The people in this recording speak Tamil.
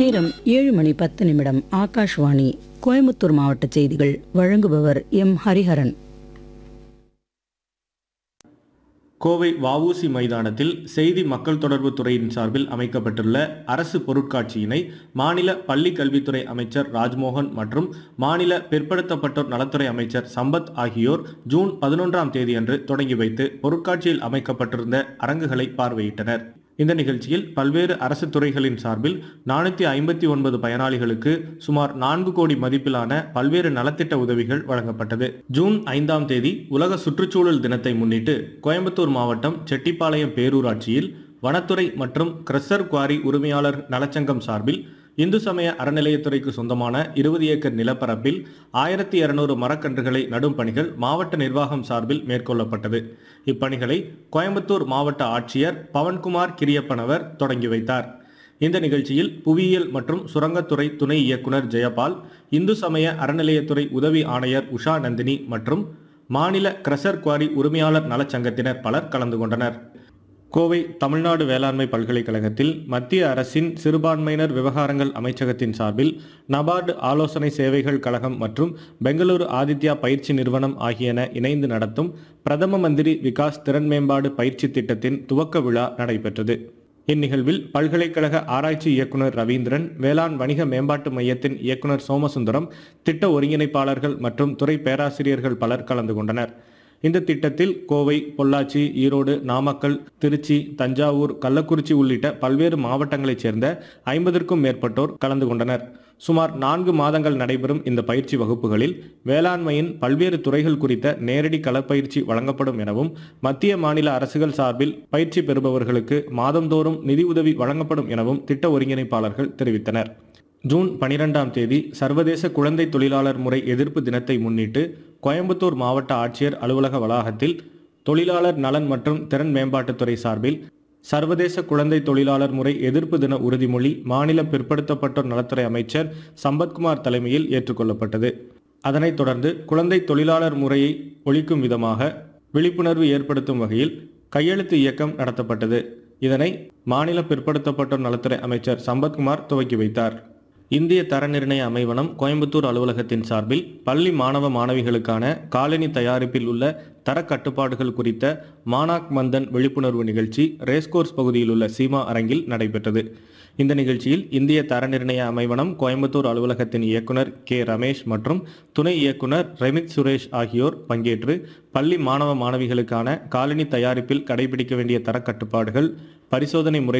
நேரம் ஏழு மணி பத்து நிமிடம் ஆகாஷ்வாணி கோயம்புத்தூர் மாவட்ட செய்திகள் வழங்குபவர் எம் ஹரிஹரன் கோவை வஉசி மைதானத்தில் செய்தி மக்கள் தொடர்பு துறையின் சார்பில் அமைக்கப்பட்டுள்ள அரசு பொருட்காட்சியினை மாநில பள்ளி கல்வித்துறை அமைச்சர் ராஜ்மோகன் மற்றும் மாநில பிற்படுத்தப்பட்டோர் நலத்துறை அமைச்சர் சம்பத் ஆகியோர் ஜூன் பதினொன்றாம் தேதியன்று தொடங்கி வைத்து பொருட்காட்சியில் அமைக்கப்பட்டிருந்த அரங்குகளை பார்வையிட்டனர் இந்த நிகழ்ச்சியில் பல்வேறு அரசு துறைகளின் சார்பில் நானூற்றி ஐம்பத்தி ஒன்பது பயனாளிகளுக்கு சுமார் நான்கு கோடி மதிப்பிலான பல்வேறு நலத்திட்ட உதவிகள் வழங்கப்பட்டது ஜூன் ஐந்தாம் தேதி உலக சுற்றுச்சூழல் தினத்தை முன்னிட்டு கோயம்புத்தூர் மாவட்டம் செட்டிப்பாளையம் பேரூராட்சியில் வனத்துறை மற்றும் கிரஷர் குவாரி உரிமையாளர் நலச்சங்கம் சார்பில் இந்து சமய அறநிலையத்துறைக்கு சொந்தமான இருபது ஏக்கர் நிலப்பரப்பில் ஆயிரத்தி இருநூறு மரக்கன்றுகளை நடும் பணிகள் மாவட்ட நிர்வாகம் சார்பில் மேற்கொள்ளப்பட்டது இப்பணிகளை கோயம்புத்தூர் மாவட்ட ஆட்சியர் பவன்குமார் கிரியப்பனவர் தொடங்கி வைத்தார் இந்த நிகழ்ச்சியில் புவியியல் மற்றும் சுரங்கத்துறை துணை இயக்குனர் ஜெயபால் இந்து சமய அறநிலையத்துறை உதவி ஆணையர் உஷா நந்தினி மற்றும் மாநில கிரஷர் குவாரி உரிமையாளர் நலச்சங்கத்தினர் பலர் கலந்து கொண்டனர் கோவை தமிழ்நாடு வேளாண்மை பல்கலைக்கழகத்தில் மத்திய அரசின் சிறுபான்மையினர் விவகாரங்கள் அமைச்சகத்தின் சார்பில் நபார்டு ஆலோசனை சேவைகள் கழகம் மற்றும் பெங்களூரு ஆதித்யா பயிற்சி நிறுவனம் ஆகியன இணைந்து நடத்தும் பிரதம மந்திரி விகாஸ் திறன் மேம்பாடு பயிற்சி திட்டத்தின் துவக்க விழா நடைபெற்றது இந்நிகழ்வில் பல்கலைக்கழக ஆராய்ச்சி இயக்குனர் ரவீந்திரன் வேளாண் வணிக மேம்பாட்டு மையத்தின் இயக்குனர் சோமசுந்தரம் திட்ட ஒருங்கிணைப்பாளர்கள் மற்றும் துறை பேராசிரியர்கள் பலர் கலந்து கொண்டனர் இந்த திட்டத்தில் கோவை பொள்ளாச்சி ஈரோடு நாமக்கல் திருச்சி தஞ்சாவூர் கள்ளக்குறிச்சி உள்ளிட்ட பல்வேறு மாவட்டங்களைச் சேர்ந்த ஐம்பதற்கும் மேற்பட்டோர் கலந்து கொண்டனர் சுமார் நான்கு மாதங்கள் நடைபெறும் இந்த பயிற்சி வகுப்புகளில் வேளாண்மையின் பல்வேறு துறைகள் குறித்த நேரடி களப்பயிற்சி வழங்கப்படும் எனவும் மத்திய மாநில அரசுகள் சார்பில் பயிற்சி பெறுபவர்களுக்கு மாதந்தோறும் நிதி உதவி வழங்கப்படும் எனவும் திட்ட ஒருங்கிணைப்பாளர்கள் தெரிவித்தனர் ஜூன் பனிரெண்டாம் தேதி சர்வதேச குழந்தை தொழிலாளர் முறை எதிர்ப்பு தினத்தை முன்னிட்டு கோயம்புத்தூர் மாவட்ட ஆட்சியர் அலுவலக வளாகத்தில் தொழிலாளர் நலன் மற்றும் திறன் மேம்பாட்டுத்துறை சார்பில் சர்வதேச குழந்தை தொழிலாளர் முறை எதிர்ப்பு தின உறுதிமொழி மாநில பிற்படுத்தப்பட்டோர் நலத்துறை அமைச்சர் சம்பத்குமார் தலைமையில் ஏற்றுக்கொள்ளப்பட்டது அதனைத் தொடர்ந்து குழந்தை தொழிலாளர் முறையை ஒழிக்கும் விதமாக விழிப்புணர்வு ஏற்படுத்தும் வகையில் கையெழுத்து இயக்கம் நடத்தப்பட்டது இதனை மாநில பிற்படுத்தப்பட்டோர் நலத்துறை அமைச்சர் சம்பத்குமார் துவக்கி வைத்தார் இந்திய தர நிர்ணய அமைவனம் கோயம்புத்தூர் அலுவலகத்தின் சார்பில் பள்ளி மாணவ மாணவிகளுக்கான காலணி தயாரிப்பில் உள்ள தர கட்டுப்பாடுகள் குறித்த மானாக் மந்தன் விழிப்புணர்வு நிகழ்ச்சி ரேஸ்கோர்ஸ் பகுதியில் உள்ள சீமா அரங்கில் நடைபெற்றது இந்த நிகழ்ச்சியில் இந்திய தர நிர்ணய அமைவனம் கோயம்புத்தூர் அலுவலகத்தின் இயக்குனர் கே ரமேஷ் மற்றும் துணை இயக்குனர் ரெமித் சுரேஷ் ஆகியோர் பங்கேற்று பள்ளி மாணவ மாணவிகளுக்கான காலணி தயாரிப்பில் கடைபிடிக்க வேண்டிய தர கட்டுப்பாடுகள் பரிசோதனை முறை